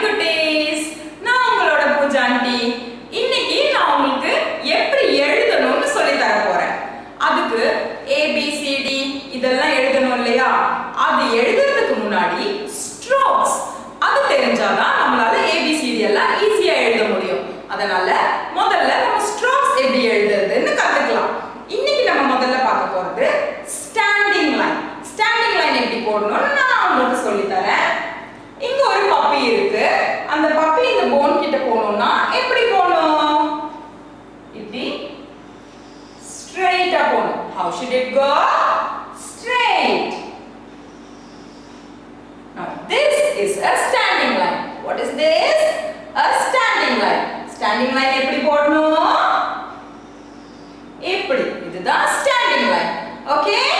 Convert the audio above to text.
குட்டீஸ் நான் உங்களோட பூஜா ஆண்டி இன்னைக்கு நான் உங்களுக்கு எப்படி எழுதணும்னு சொல்லி தர போறேன் அதுக்கு ஏபிசிடி இதெல்லாம் எழுதணும் இல்லையா அது எழுதுறதுக்கு முன்னாடி ஸ்ட்ரோக்ஸ் அது தெரிஞ்சாதான் நம்மளால ஏபிசிடி எல்லாம் ஈஸியா எழுத முடியும் அதனால முதல்ல நம்ம ஸ்ட்ரோக்ஸ் எப்படி எழுதுறதுன்னு கத்துக்கலாம் இன்னைக்கு நம்ம முதல்ல பார்க்க போறது ஸ்டாண்டிங் லைன் ஸ்டாண்டிங் லைன் எப்படி போடணும்னு நான் உங்களுக்கு சொல்லி தரேன் இங்க ஒரு பப்பி இருக்கு அந்த பப்பி இந்த போன் கிட்ட போகணும்னா எப்படி போகணும் இப்படி ஸ்ட்ரைட்டா போகணும் how should it go straight now this is a standing line what is this a standing line standing line எப்படி போடணும் இப்படி இதுதான் ஸ்டாண்டிங் லைன் ஓகே